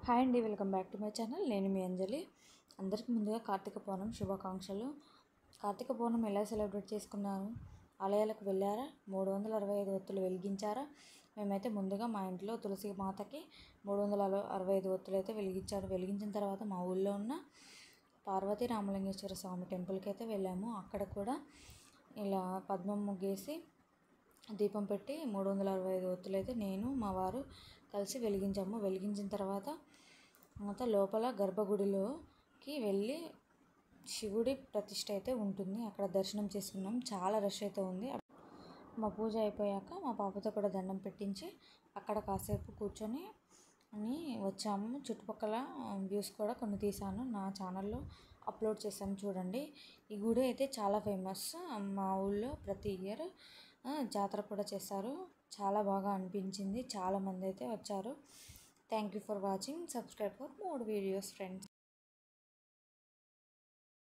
hi అండి welcome back to my channel నేను మీ అంజలి అందరికి ముందుగా కార్తీక పౌర్ణమి శుభాకాంక్షలు కార్తీక పౌర్ణమి ఎలా సెలబ్రేట్ చేసుకున్నాను ఆలయాలకు వెళ్ళారా మూడు వందల అరవై ఐదు ఒత్తులు వెలిగించారా మేమైతే ముందుగా మా ఇంట్లో తులసి మాతకి మూడు వందల అరవై- అరవై ఐదు ఒత్తులు అయితే వెలిగించారు వెలిగించిన తర్వాత మా ఊళ్ళో ఉన్న పార్వతీ రామలింగేశ్వర స్వామి టెంపుల్కి అయితే వెళ్ళాము అక్కడ కూడా ఇలా పద్మం ముగ్గేసి దీపం పెట్టి మూడు వందల అరవై ఐదు ఒత్తులు అయితే నేను మా వారు కలిసి వెలిగించాము వెలిగించిన తర్వాత తర్వాత లోపల గర్భగుడిలోకి వెళ్ళి శివుడి ప్రతిష్ట అయితే ఉంటుంది అక్కడ దర్శనం చేసుకున్నాం చాలా రష్ అయితే ఉంది మా పూజ అయిపోయాక మా పాపతో కూడా దండం పెట్టించి అక్కడ కాసేపు కూర్చొని అని వచ్చాము చుట్టుపక్కల వ్యూస్ కూడా కొన్ని తీసాను నా ఛానల్లో అప్లోడ్ చేశాను చూడండి ఈ గుడి అయితే చాలా ఫేమస్ మా ఊళ్ళో ప్రతి ఇయర్ జాతర కూడా చేస్తారు చాలా బాగా అనిపించింది చాలా మంది అయితే వచ్చారు thank you for watching subscribe for more videos friends